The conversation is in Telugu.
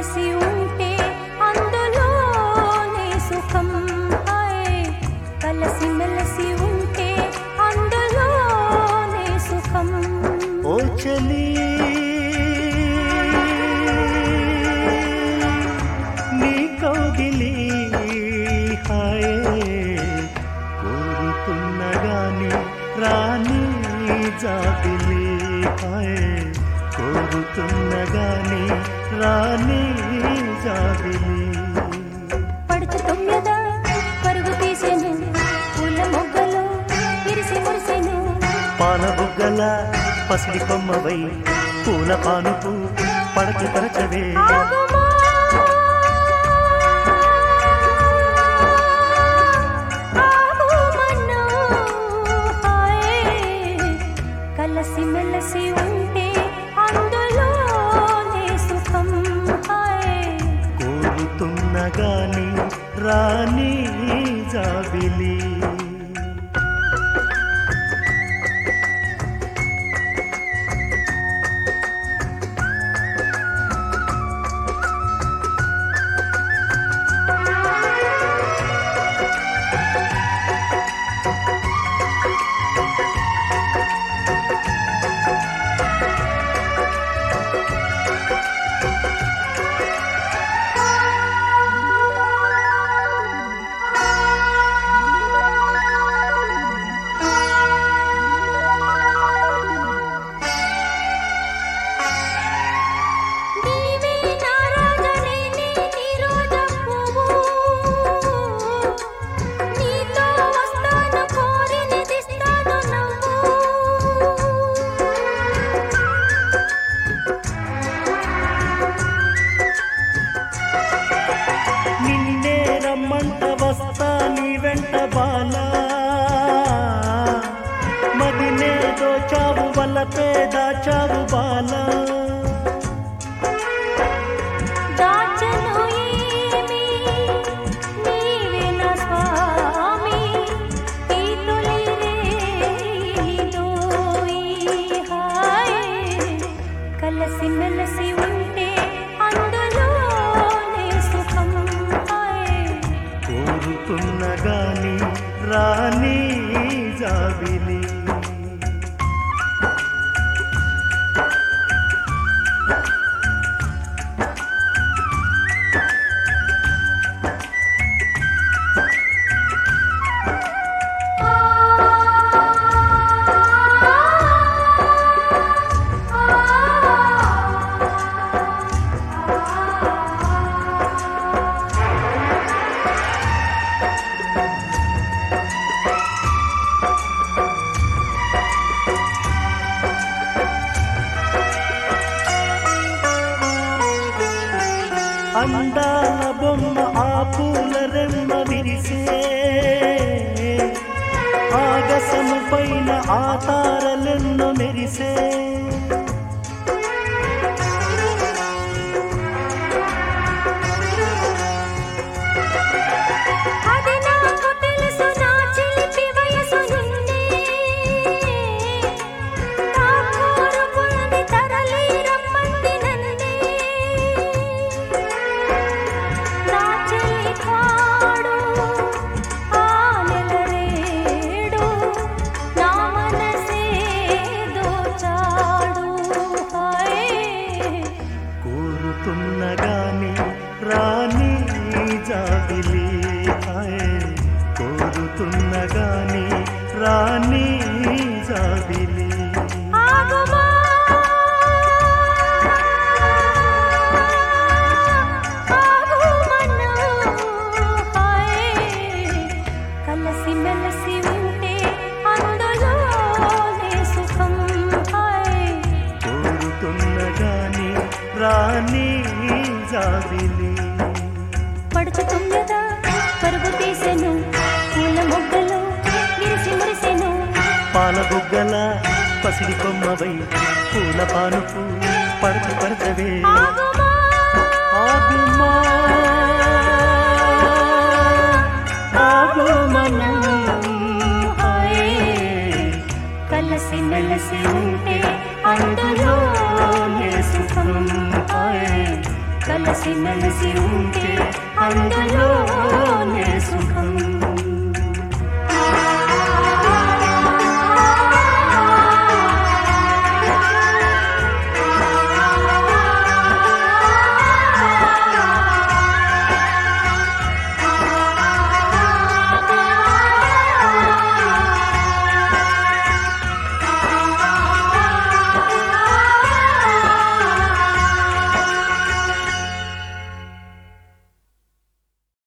మెలసి ఉంటే అందులోనే సుఖం హాయ్ కలసి మెలసి ఉంటే అందులోనే సుఖం ఓ చలి నీ కౌగిలి హాయే కోరుతున్న గాని రాని జాబిలి హాయే కోరుతున్న గాని రాని జాబిలి పడుచు తొమ్మిద పరుగు తీసెను పూల మొగ్గలు విరిసి మురిసెను పాల బుగ్గల పసిడి కొమ్మవై పూల పానుపు పడకి పరచవే ఆగుమా ఆగుమన్నా హాయ్ కలసి మెలసి ఉంటే అందులోనే సుఖం హాయ్ కోరుతున్న గాని రాని జాబిలి నీవే నా రాజా నేనే నీ రోజా పువ్వు నీతో వస్తాను కోరినదిస్తాను నవ్వు నిన్నే రమ్మంట వస్తా నీ వెంట బాలా మదినే దోచావు వల్లపే దాచావు బాలా దాచను ఏమి నీవే నా స్వామి ఈ తొలి రేదోయి హాయ్ కలసి మెలసి ఉంటే అందులోనే సుఖం హాయ్ కోరుతున్న గాని రాని జాబిలి అందాల బొమ్మ ఆ పూల రెమ్మ విరిసే ఆగసము పైన ఆ తారలెన్నో మెరిసే అది నాకు తెలుసు నా చిలిపి వయసు నిన్నే నా కోరుకున్నది తరలి రమ్మంది నన్నే నా చెలి కాడు ఆ నెలరేడు నా మనసే దోచాడు హాయ్ కోరుతున్న గాని రాని జాబిలి హాయ్ కోరుతున్న గాని రాని జాబిలి ఆగుమా ఆగుమన్నా హాయ్ కలసి మెలసి ఉంటే అందులోనే సుఖం హాయ్ కోరుతున్న గాని రాని జాబిలి పడుచు తొమ్మిద పరుగు తీసెను పూల మొగ్గలు విరిసి మురిసెను పాల బుగ్గల పసిడి కొమ్మవై పూల పానుపు పడకి పరచవే ఆగుమా ఆగుమా ఆగుమను హాయ్ కలసి మెలసి ఉంటే అందులోనే సుఖం హాయ్ కలసి కలిసి మెలిసి ఉంటే అందులోనే సుఖం